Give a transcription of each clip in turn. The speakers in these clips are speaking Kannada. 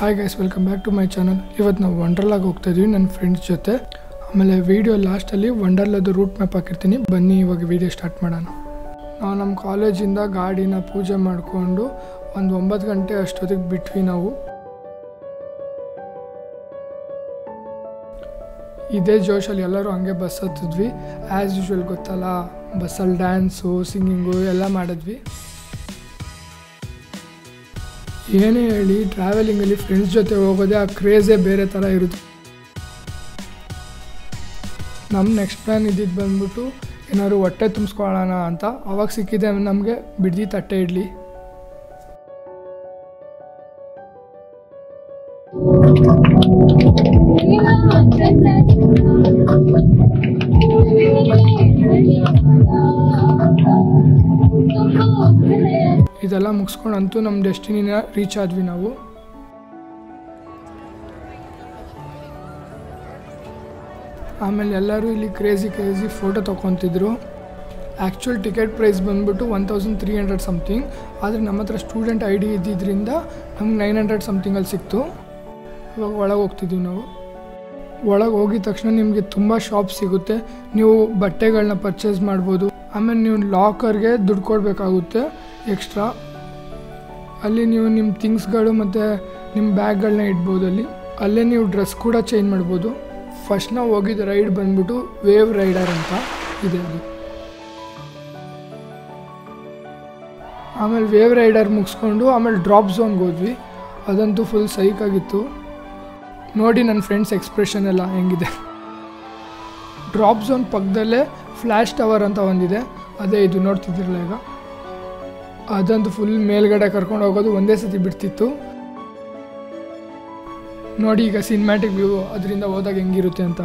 hi guys welcome back to my channel ಇವತ್ತು ನಾವು ವಂಡರ್ಲಾಗೆ ಹೋಗ್ತಾ ಇದೀವಿ ನನ್ನ ಫ್ರೆಂಡ್ಸ್ ಜೊತೆ ಆಮೇಲೆ ವಿಡಿಯೋ ಲಾಸ್ಟಲ್ಲಿ ವಂಡರ್ಲಾದು ರೂಟ್ ಮ್ಯಾಪ್ ಹಾಕಿರ್ತೀನಿ ಬನ್ನಿ ಇವಾಗ ವಿಡಿಯೋ ಸ್ಟಾರ್ಟ್ ಮಾಡೋಣ ನಾವು ನಮ್ಮ ಕಾಲೇಜಿಂದ ಗಾಡಿನ ಪೂಜೆ ಮಾಡಿಕೊಂಡು ಒಂದು ಒಂಬತ್ತು ಗಂಟೆ ಅಷ್ಟೊತ್ತಿಗೆ ಬಿಟ್ವಿ ನಾವು ಇದೇ ಜೋಶಲ್ಲಿ ಎಲ್ಲರೂ ಹಂಗೆ ಬಸ್ ಹತ್ತಿದ್ವಿ ಆ್ಯಸ್ ಯೂಶ್ವಲ್ ಗೊತ್ತಲ್ಲ ಬಸ್ಸಲ್ಲಿ ಡ್ಯಾನ್ಸು ಸಿಂಗಿಂಗು ಎಲ್ಲ ಮಾಡಿದ್ವಿ ಏನೇ ಹೇಳಿ ಟ್ರಾವೆಲಿಂಗಲ್ಲಿ ಫ್ರೆಂಡ್ಸ್ ಜೊತೆ ಹೋಗೋದೇ ಆ ಕ್ರೇಜೇ ಬೇರೆ ಥರ ಇರುತ್ತೆ ನಮ್ಮ ನೆಕ್ಸ್ಟ್ ಪ್ಲ್ಯಾನ್ ಇದ್ದಿದ್ದು ಬಂದ್ಬಿಟ್ಟು ಏನಾದ್ರು ಹೊಟ್ಟೆ ತುಂಬಿಸ್ಕೊಳ್ಳೋಣ ಅಂತ ಅವಾಗ ಸಿಕ್ಕಿದೆ ನಮಗೆ ಬಿಡ್ದಿ ತಟ್ಟೆ ಇಡ್ಲಿ ಇದೆಲ್ಲ ಮುಗಿಸ್ಕೊಂಡು ಅಂತೂ ನಮ್ಮ ಡೆಸ್ಟಿನಿನ ರೀಚ್ ಆದ್ವಿ ನಾವು ಆಮೇಲೆ ಎಲ್ಲರೂ ಇಲ್ಲಿ ಕ್ರೇಜಿ ಕ್ರೇಜಿ ಫೋಟೋ ತೊಗೊತಿದ್ರು ಆ್ಯಕ್ಚುಯಲ್ ಟಿಕೆಟ್ ಪ್ರೈಸ್ ಬಂದ್ಬಿಟ್ಟು one thousand three hundred something ಆದರೆ ನಮ್ಮ ಹತ್ರ ಸ್ಟೂಡೆಂಟ್ ಐ ಡಿ ಇದ್ದಿದ್ದರಿಂದ ನಮ್ಗೆ ನೈನ್ ಹಂಡ್ರೆಡ್ ಸಮಥಿಂಗಲ್ಲಿ ಸಿಕ್ತು ಇವಾಗ ಒಳಗೆ ಹೋಗ್ತಿದ್ದೀವಿ ನಾವು ಒಳಗೆ ಹೋಗಿದ ತಕ್ಷಣ ನಿಮಗೆ ತುಂಬ ಶಾಪ್ ಸಿಗುತ್ತೆ ನೀವು ಬಟ್ಟೆಗಳನ್ನ ಪರ್ಚೇಸ್ ಮಾಡ್ಬೋದು ಆಮೇಲೆ ನೀವು ಲಾಕರ್ಗೆ ದುಡ್ಡು ಕೊಡಬೇಕಾಗುತ್ತೆ ಎಕ್ಸ್ಟ್ರಾ ಅಲ್ಲಿ ನೀವು ನಿಮ್ಮ ಥಿಂಗ್ಸ್ಗಳು ಮತ್ತು ನಿಮ್ಮ ಬ್ಯಾಗ್ಗಳನ್ನ ಇಡ್ಬೋದು ಅಲ್ಲಿ ಅಲ್ಲೇ ನೀವು ಡ್ರೆಸ್ ಕೂಡ ಚೇಂಜ್ ಮಾಡ್ಬೋದು ಫಸ್ಟ್ ನಾವು ಹೋಗಿದ್ದ ರೈಡ್ ಬಂದ್ಬಿಟ್ಟು ವೇವ್ ರೈಡರ್ ಅಂತ ಇದೆ ಅದು ಆಮೇಲೆ ವೇವ್ ರೈಡರ್ ಮುಗಿಸ್ಕೊಂಡು ಆಮೇಲೆ ಡ್ರಾಪ್ ಝೋನ್ಗೆ ಹೋದ್ವಿ ಅದಂತೂ ಫುಲ್ ಸೈಕಾಗಿತ್ತು ನೋಡಿ ನನ್ನ ಫ್ರೆಂಡ್ಸ್ ಎಕ್ಸ್ಪ್ರೆಷನ್ ಎಲ್ಲ ಹೆಂಗಿದೆ ಡ್ರಾಪ್ ಝೋನ್ ಪಕ್ಕದಲ್ಲೇ ಫ್ಲ್ಯಾಶ್ ಟವರ್ ಅಂತ ಒಂದಿದೆ ಅದೇ ಇದು ನೋಡ್ತಿದ್ದಿರಲ್ಲ ಈಗ ಅದಂತೂ ಫುಲ್ ಮೇಲ್ಗಡೆ ಕರ್ಕೊಂಡು ಹೋಗೋದು ಒಂದೇ ಸತಿ ಬಿಡ್ತಿತ್ತು ನೋಡಿ ಈಗ ಸಿನಿಮ್ಯಾಟಿಕ್ ವ್ಯೂ ಅದರಿಂದ ಹೋದಾಗ ಹೆಂಗಿರುತ್ತೆ ಅಂತ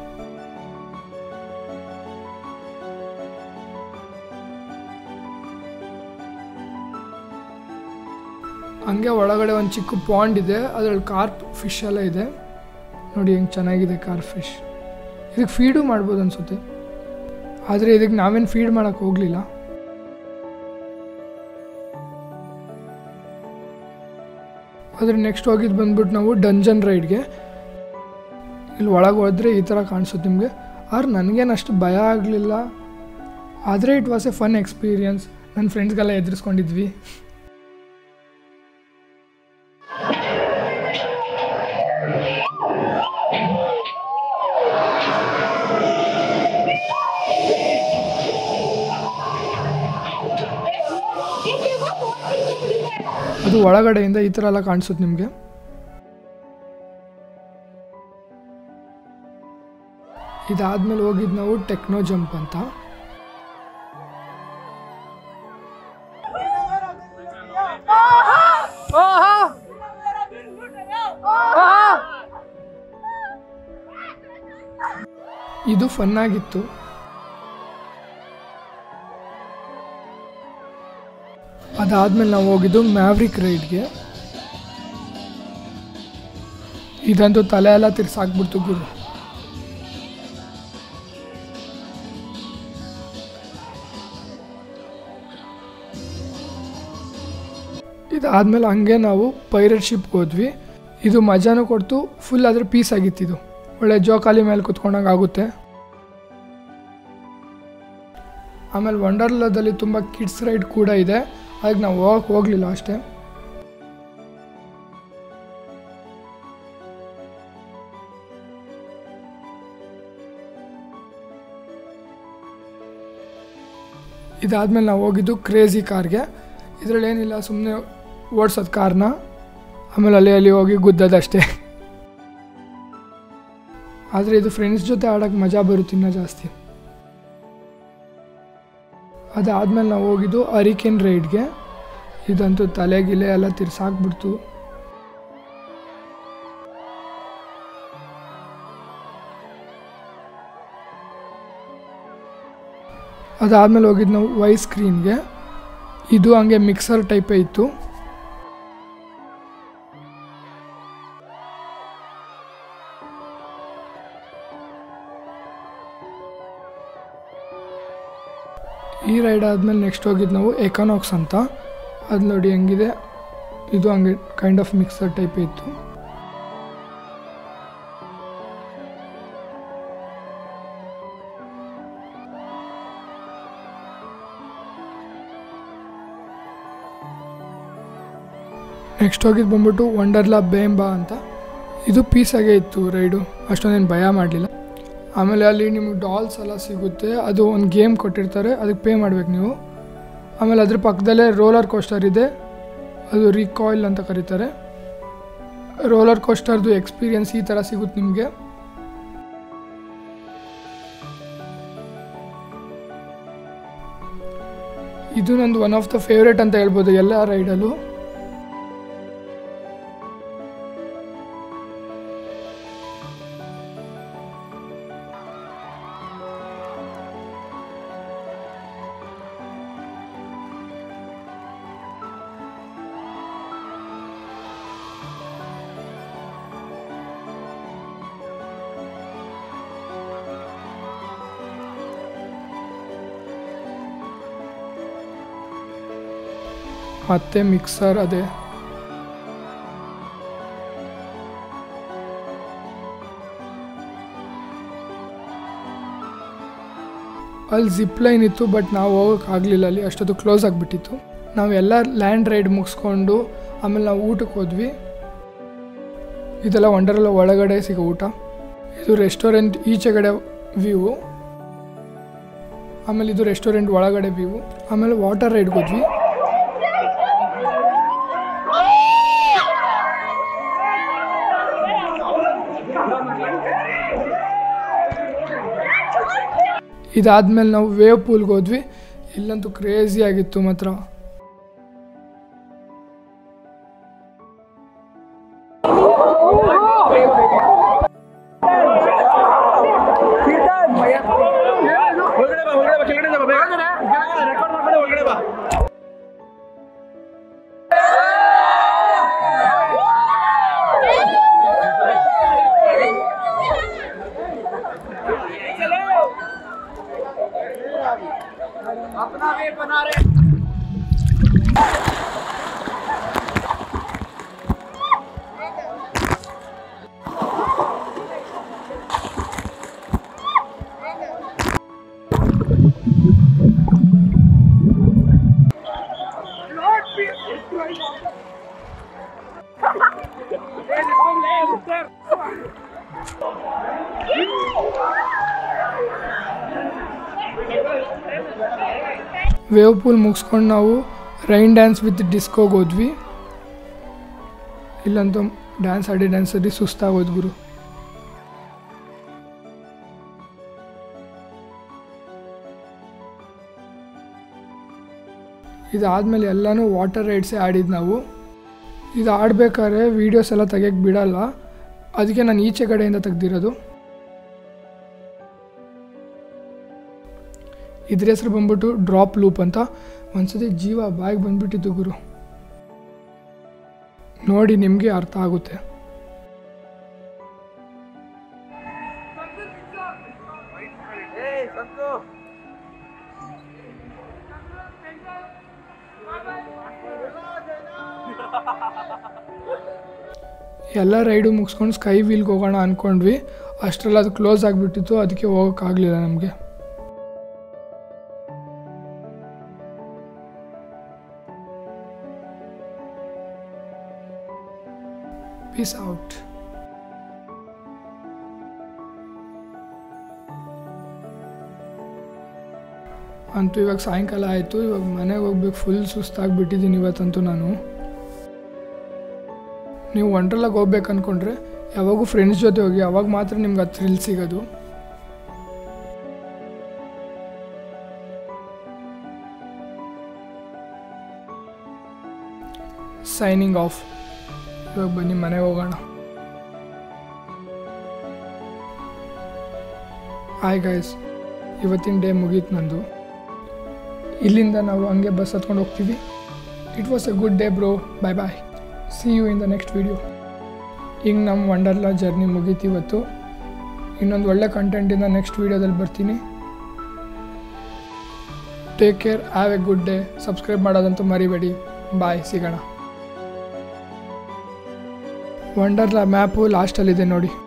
ಹಂಗೆ ಒಳಗಡೆ ಒಂದು ಚಿಕ್ಕ ಪಾಂಡ್ ಇದೆ ಅದರಲ್ಲಿ ಕಾರ್ಪ್ ಫಿಶ್ ಎಲ್ಲ ಇದೆ ನೋಡಿ ಹೆಂಗೆ ಚೆನ್ನಾಗಿದೆ ಕಾರ್ಪ್ ಫಿಶ್ ಇದಕ್ಕೆ ಫೀಡು ಮಾಡ್ಬೋದು ಅನಿಸುತ್ತೆ ಆದರೆ ಇದಕ್ಕೆ ನಾವೇನು ಫೀಡ್ ಮಾಡೋಕ್ಕೆ ಹೋಗಲಿಲ್ಲ ಆದರೆ ನೆಕ್ಸ್ಟ್ ಹೋಗಿದ್ದು ಬಂದ್ಬಿಟ್ಟು ನಾವು ಡಂಜನ್ ರೈಡ್ಗೆ ಇಲ್ಲಿ ಒಳಗೆ ಹೋದರೆ ಈ ಥರ ಕಾಣಿಸುತ್ತೆ ನಿಮಗೆ ಆದ್ರೆ ನನಗೇನು ಅಷ್ಟು ಭಯ ಆಗಲಿಲ್ಲ ಆದರೆ it was a fun experience ನನ್ನ ಫ್ರೆಂಡ್ಸ್ಗೆಲ್ಲ ಎದುರಿಸ್ಕೊಂಡಿದ್ವಿ ಅದು ಒಳಗಡೆಯಿಂದ ಈ ಥರ ಎಲ್ಲ ಕಾಣಿಸುತ್ತೆ ನಿಮಗೆ ಇದಾದ್ಮೇಲೆ ಹೋಗಿದ್ದು ನಾವು ಟೆಕ್ನೋ ಜಂಪ್ ಅಂತ ಇದು ಫನ್ ಆಗಿತ್ತು ಅದಾದ್ಮೇಲೆ ನಾವು ಹೋಗಿದ್ದು ಮ್ಯಾವ್ರಿಕ್ ರೈಡ್ಗೆ ಇದಂತೂ ತಲೆ ಎಲ್ಲ ತಿರ್ಸಾಕ್ಬಿಡ್ತು ಗುರು ಇದಾದ್ಮೇಲೆ ಹಂಗೆ ನಾವು ಪೈರೇಟ್ ಶಿಪ್ಗೆ ಹೋದ್ವಿ ಇದು ಮಜಾನು ಕೊಡ್ತು ಫುಲ್ ಅದ್ರ ಪೀಸ್ ಆಗಿತ್ತಿದು ಒಳ್ಳೆ ಜೋಕಾಲಿ ಮೇಲೆ ಕುತ್ಕೊಂಡಂಗೆ ಆಗುತ್ತೆ ಆಮೇಲೆ ವಂಡರ್ಲಾದಲ್ಲಿ ತುಂಬ ಕಿಡ್ಸ್ ರೈಡ್ ಕೂಡ ಇದೆ ಅದಕ್ಕೆ ನಾವು ಹೋಗಕ್ಕೆ ಹೋಗಲಿಲ್ಲ ಅಷ್ಟೇ ಇದಾದ್ಮೇಲೆ ನಾವು ಹೋಗಿದ್ದು ಕ್ರೇಜಿ ಕಾರ್ಗೆ ಇದರಲ್ಲಿ ಏನಿಲ್ಲ ಸುಮ್ಮನೆ ಓಡಿಸೋದು ಕಾರ್ನ ಆಮೇಲೆ ಅಲ್ಲಿ ಅಲ್ಲಿ ಹೋಗಿ ಗುದ್ದದಷ್ಟೇ ಆದರೆ ಇದು ಫ್ರೆಂಡ್ಸ್ ಜೊತೆ ಆಡೋಕ್ಕೆ ಮಜಾ ಬರುತ್ತೆ ಇನ್ನೂ ಜಾಸ್ತಿ ಅದಾದ್ಮೇಲೆ ನಾವು ಹೋಗಿದ್ದು ಅರಿಕೆನ್ ರೈಡ್ಗೆ ಇದಂತೂ ತಲೆ ಗಿಲೆ ಎಲ್ಲ ತಿರ್ಸಾಕ್ಬಿಡ್ತು ಅದಾದ್ಮೇಲೆ ಹೋಗಿದ್ದು ನಾವು ವೈ ಸ್ಕ್ರೀನ್ಗೆ ಇದು ಹಂಗೆ ಮಿಕ್ಸರ್ ಟೈಪೇ ಇತ್ತು ಈ ರೈಡ್ ಆದಮೇಲೆ ನೆಕ್ಸ್ಟ್ ಹೋಗಿದ್ದು ನಾವು ಎಕಾನಾಕ್ಸ್ ಅಂತ ಅದು ನೋಡಿ ಹೆಂಗಿದೆ ಇದು ಹಂಗೆ ಕೈಂಡ್ ಆಫ್ ಮಿಕ್ಸರ್ ಟೈಪ್ ಇತ್ತು ನೆಕ್ಸ್ಟ್ ಹೋಗಿದ್ದು ಬಂದ್ಬಿಟ್ಟು ವಂಡರ್ಲಾ ಬೇಂಬಾ ಅಂತ ಇದು ಪೀಸಾಗೇ ಇತ್ತು ರೈಡು ಅಷ್ಟೊಂದೇನು ಭಯ ಮಾಡಲಿಲ್ಲ ಆಮೇಲೆ ಅಲ್ಲಿ ನಿಮಗೆ ಡಾಲ್ಸ್ ಎಲ್ಲ ಸಿಗುತ್ತೆ ಅದು ಒಂದು ಗೇಮ್ ಕೊಟ್ಟಿರ್ತಾರೆ ಅದಕ್ಕೆ ಪೇ ಮಾಡ್ಬೇಕು ನೀವು ಆಮೇಲೆ ಅದ್ರ ಪಕ್ಕದಲ್ಲೇ ರೋಲರ್ ಕೋಸ್ಟರ್ ಇದೆ ಅದು ರಿಕಾಯಿಲ್ ಅಂತ ಕರೀತಾರೆ ರೋಲರ್ ಕೋಸ್ಟರ್ದು ಎಕ್ಸ್ಪೀರಿಯನ್ಸ್ ಈ ಥರ ಸಿಗುತ್ತೆ ನಿಮಗೆ ಇದು ನಂದು ಒನ್ ಆಫ್ ದ ಫೇವ್ರೇಟ್ ಅಂತ ಹೇಳ್ಬೋದು ಎಲ್ಲ ರೈಡಲ್ಲೂ ಮತ್ತೆ ಮಿಕ್ಸರ್ ಅದೇ ಅಲ್ಲಿ ಜಿಪ್ ಲೈನ್ ಇತ್ತು ಬಟ್ ನಾವು ಹೋಗೋಕ್ಕಾಗಲಿಲ್ಲ ಅಲ್ಲಿ ಅಷ್ಟೊತ್ತು ಕ್ಲೋಸ್ ಆಗಿಬಿಟ್ಟಿತ್ತು ನಾವೆಲ್ಲ ಲ್ಯಾಂಡ್ ರೈಡ್ ಮುಗಿಸ್ಕೊಂಡು ಆಮೇಲೆ ನಾವು ಊಟಕ್ಕೆ ಹೋದ್ವಿ ಇದೆಲ್ಲ ವಂಡರ್ಲ ಒಳಗಡೆ ಸಿಗೋ ಊಟ ಇದು ರೆಸ್ಟೋರೆಂಟ್ ಈಚೆಗಡೆ ವ್ಯೂ ಆಮೇಲೆ ಇದು ರೆಸ್ಟೋರೆಂಟ್ ಒಳಗಡೆ ವ್ಯೂ ಆಮೇಲೆ ವಾಟರ್ ರೈಡ್ಗೆ ಹೋದ್ವಿ ಇದಾದ್ಮೇಲೆ ನಾವು ವೇವ್ ಪೂಲ್ಗೆ ಹೋದ್ವಿ ಇಲ್ಲಂತೂ ಕ್ರೇಜಿ ಆಗಿತ್ತು ಮಾತ್ರ ಒಳಗಡೆ ಬಾ ಒಳಗಡೆ ಬಾ ಕೆಳಗಡೆ ಬಾ ಬೇಗ ರೆಕಾರ್ಡ್ ಮಾಡ್ಕೊಂಡು ಒಳಗಡೆ ಬಾ ವೇವ್ ಪೂಲ್ ಮುಗಿಸ್ಕೊಂಡು ನಾವು ರೈನ್ ಡ್ಯಾನ್ಸ್ ವಿತ್ ಡಿಸ್ಕೋಗೆ ಹೋದ್ವಿ ಇಲ್ಲಂತೂ ಡ್ಯಾನ್ಸ್ ಆಡಿ ಡ್ಯಾನ್ಸ್ ಆಡಿ ಸುಸ್ತಾಗೋದು ಗುರು ಇದಾದಮೇಲೆ ಎಲ್ಲನೂ ವಾಟರ್ ರೈಡ್ಸೇ ಆಡಿದ್ದು ನಾವು ಇದು ಆಡಬೇಕಾದ್ರೆ ವೀಡಿಯೋಸ್ ಎಲ್ಲ ತೆಗಿಯೋಕ್ಕೆ ಬಿಡಲ್ಲ ಅದಕ್ಕೆ ನಾನು ಈಚೆ ಕಡೆಯಿಂದ ತೆಗ್ದಿರೋದು ಇದ್ರ ಹೆಸರು ಬಂದ್ಬಿಟ್ಟು ಡ್ರಾಪ್ ಲೂಪ್ ಅಂತ ಒಂದ್ಸತಿ ಜೀವ ಬಾಯಿಗೆ ಬಂದ್ಬಿಟ್ಟಿತ್ತು ಗುರು ನೋಡಿ ನಿಮಗೆ ಅರ್ಥ ಆಗುತ್ತೆ ಎಲ್ಲ ರೈಡು ಮುಗಿಸ್ಕೊಂಡು ಸ್ಕೈ ವೀಲ್ಗೆ ಹೋಗೋಣ ಅಂದ್ಕೊಂಡ್ವಿ ಅಷ್ಟರಲ್ಲಿ ಅದು ಕ್ಲೋಸ್ ಆಗಿಬಿಟ್ಟಿತ್ತು ಅದಕ್ಕೆ ಹೋಗೋಕ್ಕಾಗಲಿಲ್ಲ ನಮಗೆ ಪೀಸ್ ಔಟ್ ಅಂತೂ ಇವಾಗ ಸಾಯಂಕಾಲ ಆಯಿತು ಇವಾಗ ಮನೆಗೆ ಹೋಗ್ಬೇಕು ಫುಲ್ ಸುಸ್ತಾಗ್ಬಿಟ್ಟಿದ್ದೀನಿ ಇವತ್ತಂತೂ ನಾನು ನೀವು ವಂಡ್ರಲಾಗ ಹೋಗ್ಬೇಕು ಅಂದ್ಕೊಂಡ್ರೆ ಯಾವಾಗೂ ಫ್ರೆಂಡ್ಸ್ ಜೊತೆ ಹೋಗಿ ಅವಾಗ ಮಾತ್ರ ನಿಮ್ಗೆ ಅದು ಥ್ರಿಲ್ ಸಿಗೋದು ಸೈನಿಂಗ್ ಆಫ್ ಇವಾಗ ಬನ್ನಿ ಮನೆಗೆ ಹೋಗೋಣ ಹಾಯ್ ಗೈಸ್ ಇವತ್ತಿನ ಡೇ ಮುಗೀತು ನಂದು ಇಲ್ಲಿಂದ ನಾವು ಹಂಗೆ ಬಸ್ ಹತ್ಕೊಂಡು ಹೋಗ್ತೀವಿ it was a good day bro bye bye see you in the next video ಹಿಂಗೆ ನಮ್ಮ ವಂಡರ್ಲಾ ಜರ್ನಿ ಮುಗೀತು ಇವತ್ತು ಇನ್ನೊಂದು ಒಳ್ಳೆ ಕಂಟೆಂಟಿಂದ ನೆಕ್ಸ್ಟ್ ವೀಡಿಯೋದಲ್ಲಿ ಬರ್ತೀನಿ take care have a good day subscribe ಮಾಡೋದಂತೂ ಮರಿಬೇಡಿ ಬಾಯ್ ಸಿಗೋಣ ವಂಡರ್ಲಾ ಮ್ಯಾಪು ಲಾಸ್ಟಲ್ಲಿದೆ ನೋಡಿ